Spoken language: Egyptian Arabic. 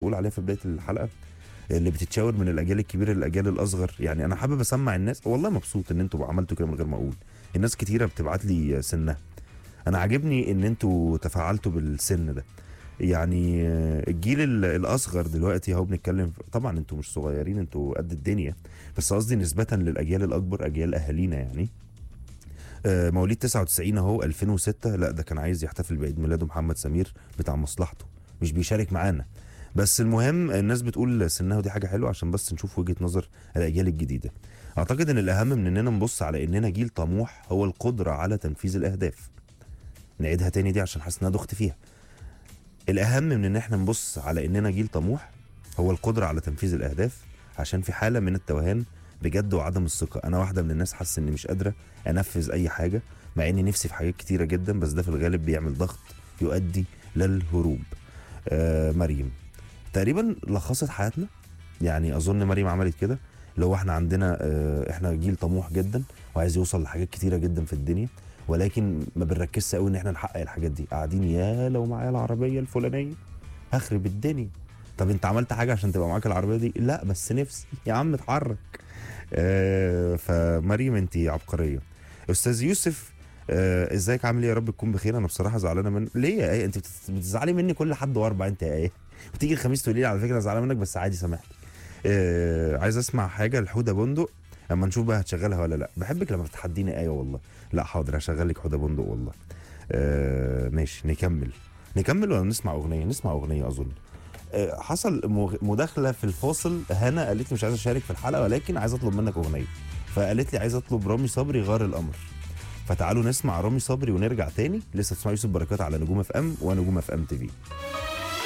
بقول عليها في بدايه الحلقه اللي بتتشاور من الاجيال الكبيره للاجيال الاصغر يعني انا حابب اسمع الناس والله مبسوط ان انتوا عملتوا كده من غير ما اقول الناس كتيره بتبعت لي سنها انا عاجبني ان انتوا تفاعلتوا بالسن ده يعني آه، الجيل ال- الاصغر دلوقتي اهو بنتكلم طبعا انتوا مش صغيرين انتوا قد الدنيا بس قصدي نسبه للاجيال الاكبر اجيال اهالينا يعني آه، مواليد 99 اهو 2006 لا ده كان عايز يحتفل بعيد ميلاده محمد سمير بتاع مصلحته مش بيشارك معانا بس المهم الناس بتقول سنها ودي حاجه حلوه عشان بس نشوف وجهه نظر الاجيال الجديده اعتقد ان الاهم من اننا نبص على اننا جيل طموح هو القدره على تنفيذ الاهداف نعيدها تاني دي عشان حاسس ان انا دخت فيها الاهم من ان احنا نبص على اننا جيل طموح هو القدره على تنفيذ الاهداف عشان في حاله من التوهان بجد وعدم الثقه انا واحده من الناس حاسه اني مش قادره انفذ اي حاجه مع اني نفسي في حاجات كتيره جدا بس ده في الغالب بيعمل ضغط يؤدي للهروب آه مريم تقريبا لخصت حياتنا يعني اظن مريم عملت كده اللي هو احنا عندنا آه احنا جيل طموح جدا وعايز يوصل لحاجات كتيره جدا في الدنيا ولكن ما بنركزش قوي ان احنا نحقق الحاجات دي قاعدين يا لو معايا العربيه الفلانيه هخرب الدنيا طب انت عملت حاجه عشان تبقى معاك العربيه دي لا بس نفسي يا عم اتحرك آه فمريم انت عبقريه استاذ يوسف آه ازيك عامل ايه يا رب تكون بخير انا بصراحه زعلانه من ليه يا ايه انت بتت- بتزعلي مني كل حد واربع انت يا ايه وتيجي الخميس تقولي لي على فكره أنا زعلانه منك بس عادي سامحني آه عايز اسمع حاجه لحوده بندق اما نشوف بقى هتشغلها ولا لا بحبك لما بتحديني ايه والله لا حاضر هشغل لك حوده بندق والله آه ماشي نكمل نكمل ولا نسمع اغنيه نسمع اغنيه اظن آه، حصل مغ- مداخله في الفاصل هنا قالت لي مش عايزه اشارك في الحلقه ولكن عايزه اطلب منك اغنيه فقالت لي عايزه اطلب رامي صبري غار القمر فتعالوا نسمع رامي صبري ونرجع تاني لسه تسمع يوسف بركات على نجوم اف ام ونجوم اف ام تي في